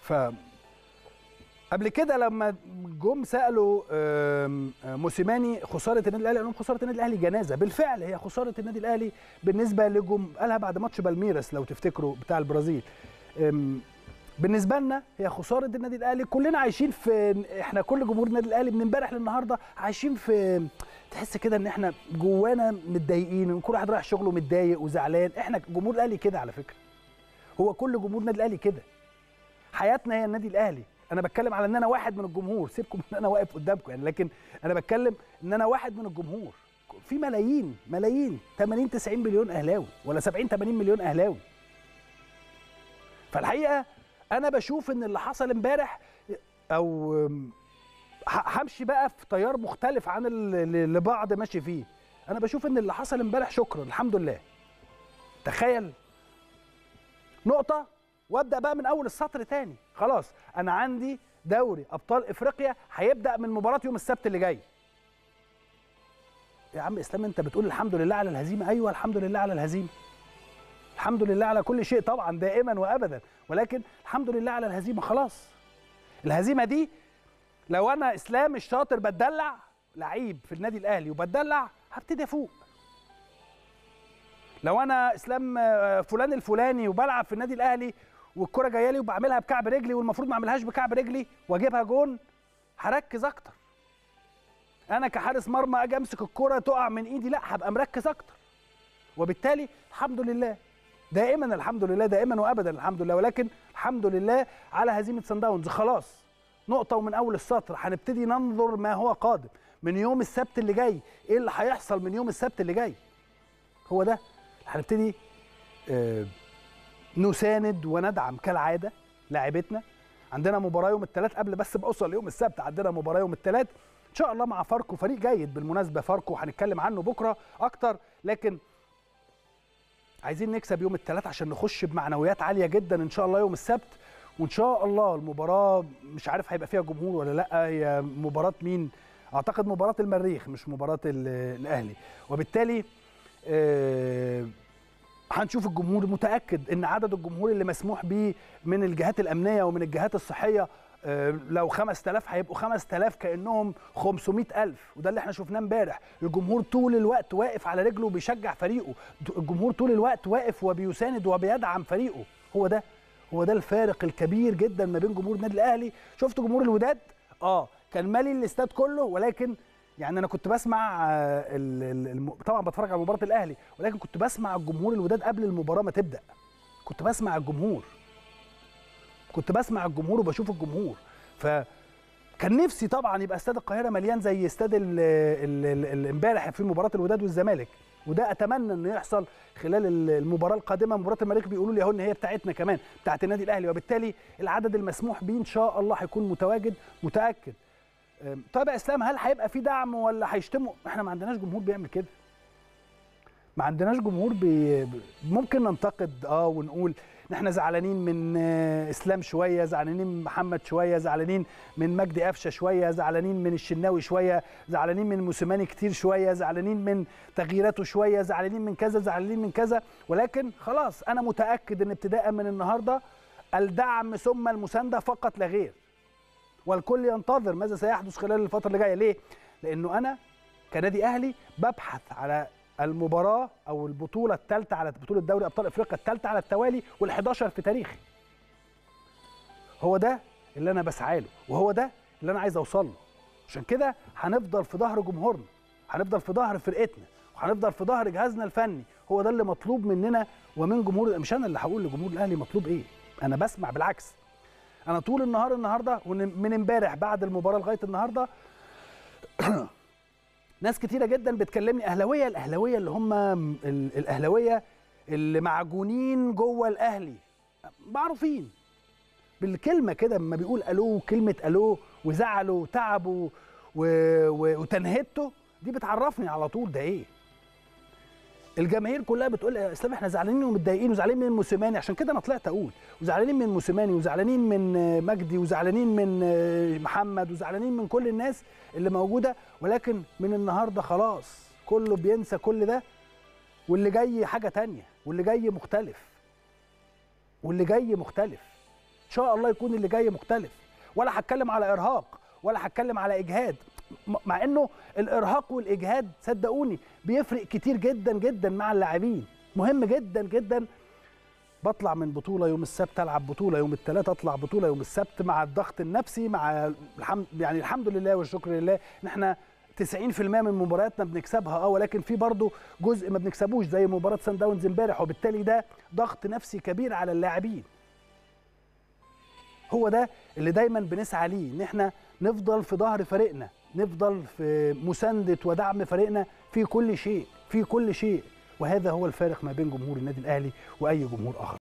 ف قبل كده لما جم سالوا موسيماني خساره النادي الاهلي قال لهم خساره النادي الاهلي جنازه بالفعل هي خساره النادي الاهلي بالنسبه لجم قالها بعد ماتش بالميراس لو تفتكروا بتاع البرازيل بالنسبه لنا هي خساره النادي الاهلي كلنا عايشين في احنا كل جمهور النادي الاهلي من امبارح للنهارده عايشين في تحس كده ان احنا جوانا متضايقين كل واحد رايح شغله متضايق وزعلان احنا جمهور الاهلي كده على فكره هو كل جمهور النادي الاهلي كده حياتنا هي النادي الاهلي انا بتكلم على ان انا واحد من الجمهور سيبكم ان انا واقف قدامكم يعني لكن انا بتكلم ان انا واحد من الجمهور في ملايين ملايين 80 90 مليون اهلاوي ولا 70 80 مليون اهلاوي فالحقيقه انا بشوف ان اللي حصل امبارح او همشي بقى في تيار مختلف عن اللي بعض ماشي فيه انا بشوف ان اللي حصل امبارح شكرا الحمد لله تخيل نقطه وابدا بقى من اول السطر تاني خلاص انا عندي دوري ابطال افريقيا هيبدا من مباراه يوم السبت اللي جاي يا عم اسلام انت بتقول الحمد لله على الهزيمه ايوه الحمد لله على الهزيمه الحمد لله على كل شيء طبعا دائما وابدا ولكن الحمد لله على الهزيمه خلاص الهزيمه دي لو انا اسلام الشاطر بتدلع لعيب في النادي الاهلي وبتدلع هبتدي افوق لو انا اسلام فلان الفلاني وبلعب في النادي الاهلي والكره جايه لي وبعملها بكعب رجلي والمفروض ما اعملهاش بكعب رجلي واجيبها جون هركز اكتر انا كحارس مرمى اجي امسك الكره تقع من ايدي لا هبقى مركز اكتر وبالتالي الحمد لله دائما الحمد لله دائما وابدا الحمد لله ولكن الحمد لله على هزيمه سان داونز خلاص نقطه ومن اول السطر هنبتدي ننظر ما هو قادم من يوم السبت اللي جاي ايه اللي هيحصل من يوم السبت اللي جاي هو ده هنبتدي آه نساند وندعم كالعاده لاعبتنا عندنا مباراه يوم الثلاث قبل بس ما اوصل يوم السبت عندنا مباراه يوم الثلاث ان شاء الله مع فاركو فريق جيد بالمناسبه فاركو هنتكلم عنه بكره اكتر لكن عايزين نكسب يوم الثلاث عشان نخش بمعنويات عاليه جدا ان شاء الله يوم السبت وان شاء الله المباراه مش عارف هيبقى فيها جمهور ولا لا هي مباراه مين اعتقد مباراه المريخ مش مباراه الاهلي وبالتالي آه هنشوف الجمهور متاكد ان عدد الجمهور اللي مسموح به من الجهات الامنيه ومن الجهات الصحيه لو 5000 هيبقوا 5000 كانهم 500000 وده اللي احنا شفناه امبارح الجمهور طول الوقت واقف على رجله وبيشجع فريقه الجمهور طول الوقت واقف وبيساند وبيدعم فريقه هو ده هو ده الفارق الكبير جدا ما بين جمهور النادي الاهلي شفت جمهور الوداد اه كان مالي الاستاد كله ولكن يعني انا كنت بسمع الم... طبعا بتفرج على مباراه الاهلي ولكن كنت بسمع الجمهور الوداد قبل المباراه ما تبدا كنت بسمع الجمهور كنت بسمع الجمهور وبشوف الجمهور ف كان نفسي طبعا يبقى استاد القاهره مليان زي استاد امبارح في مباراه الوداد والزمالك وده اتمنى انه يحصل خلال المباراه القادمه مباراه المريخ بيقولوا لي اهو ان هي بتاعتنا كمان بتاعت النادي الاهلي وبالتالي العدد المسموح بيه ان شاء الله هيكون متواجد متاكد طيب يا اسلام هل هيبقى في دعم ولا هيشتموا احنا ما عندناش جمهور بيعمل كده ما عندناش جمهور بي... ممكن ننتقد اه ونقول ان احنا زعلانين من اسلام شويه زعلانين من محمد شويه زعلانين من مجدي قفشه شويه زعلانين من الشناوي شويه زعلانين من موسيماني كتير شويه زعلانين من تغييراته شويه زعلانين من كذا زعلانين من كذا ولكن خلاص انا متاكد ان ابتداء من النهارده الدعم ثم المسانده فقط لا غير والكل ينتظر ماذا سيحدث خلال الفتره اللي جايه ليه لانه انا كنادي اهلي ببحث على المباراه او البطوله الثالثه على بطوله دوري ابطال افريقيا الثالثه على التوالي وال11 في تاريخي هو ده اللي انا بسعى له وهو ده اللي انا عايز اوصل له عشان كده هنفضل في ظهر جمهورنا هنفضل في ظهر فرقتنا وهنفضل في ظهر جهازنا الفني هو ده اللي مطلوب مننا ومن جمهور مش انا اللي هقول لجمهور الاهلي مطلوب ايه انا بسمع بالعكس انا طول النهار النهارده ومن امبارح بعد المباراه لغايه النهارده ناس كتيره جدا بتكلمني اهلاويه الاهلاويه اللي هم الاهلاويه اللي معجونين جوه الاهلي معروفين بالكلمه كده لما بيقول الو كلمه الو وزعلوا وتعبوا و... و... وتنهدته دي بتعرفني على طول ده ايه الجماهير كلها بتقول يا اسلام احنا زعلانين ومتضايقين وزعلانين من موسيماني عشان كده انا طلعت اقول وزعلانين من موسيماني وزعلانين من مجدي وزعلانين من محمد وزعلانين من كل الناس اللي موجوده ولكن من النهارده خلاص كله بينسى كل ده واللي جاي حاجه تانية واللي جاي مختلف واللي جاي مختلف ان شاء الله يكون اللي جاي مختلف ولا هتكلم على ارهاق ولا هتكلم على اجهاد م- مع انه الارهاق والاجهاد صدقوني بيفرق كتير جدا جدا مع اللاعبين مهم جدا جدا بطلع من بطوله يوم السبت العب بطوله يوم الثلاث اطلع بطوله يوم السبت مع الضغط النفسي مع الحمد يعني الحمد لله والشكر لله ان احنا 90% من مبارياتنا بنكسبها اه ولكن في برضه جزء ما بنكسبوش زي مباراه سان داونز امبارح وبالتالي ده ضغط نفسي كبير على اللاعبين هو ده اللي دايما بنسعى ليه ان احنا نفضل في ظهر فريقنا نفضل في مسانده ودعم فريقنا في كل شيء في كل شيء وهذا هو الفارق ما بين جمهور النادي الاهلي واي جمهور اخر